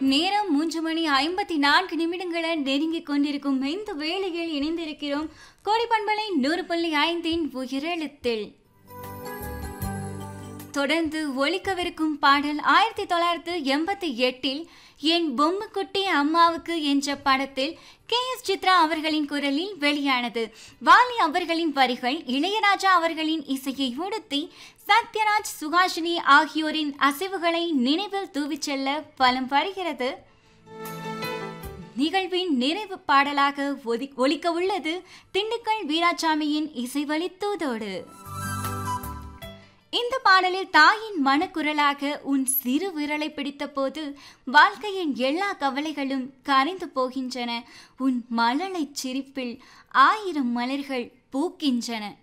நேரம் மூன்று மணி ஐம்பத்தி நான்கு நிமிடங்களை நெருங்கிக் கொண்டிருக்கும் இந்த வேளையில் இணைந்திருக்கிறோம் கோடிப்பண்பலை நூறு புள்ளி ஐந்தின் உயிரெழுத்தில் தொடர்ந்து ஒலிக்கவிருக்கும் பாடல் ஆயிரத்தி தொள்ளாயிரத்து எண்பத்தி எட்டில் என் பொம்முக்குட்டி அம்மாவுக்கு என்ற படத்தில் கே எஸ் சித்ரா அவர்களின் குரலில் வெளியானது வாலி அவர்களின் வரிகள் இளையராஜா அவர்களின் இசையை உடுத்தி சத்யராஜ் சுகாஷினி ஆகியோரின் அசைவுகளை நினைவில் தூவிச் செல்ல பலம் வருகிறது நிகழ்வின் நிறைவு பாடலாக ஒதி- ஒலிக்க உள்ளது திண்டுக்கல் வீராசாமியின் இசைவழித்தூதோடு இந்த பாடலில் தாயின் மனக்குரலாக உன் சிறு விரலை பிடித்த போது வாழ்க்கையின் எல்லா கவலைகளும் கரைந்து போகின்றன உன் மழலை சிரிப்பில் ஆயிரம் மலர்கள் பூக்கின்றன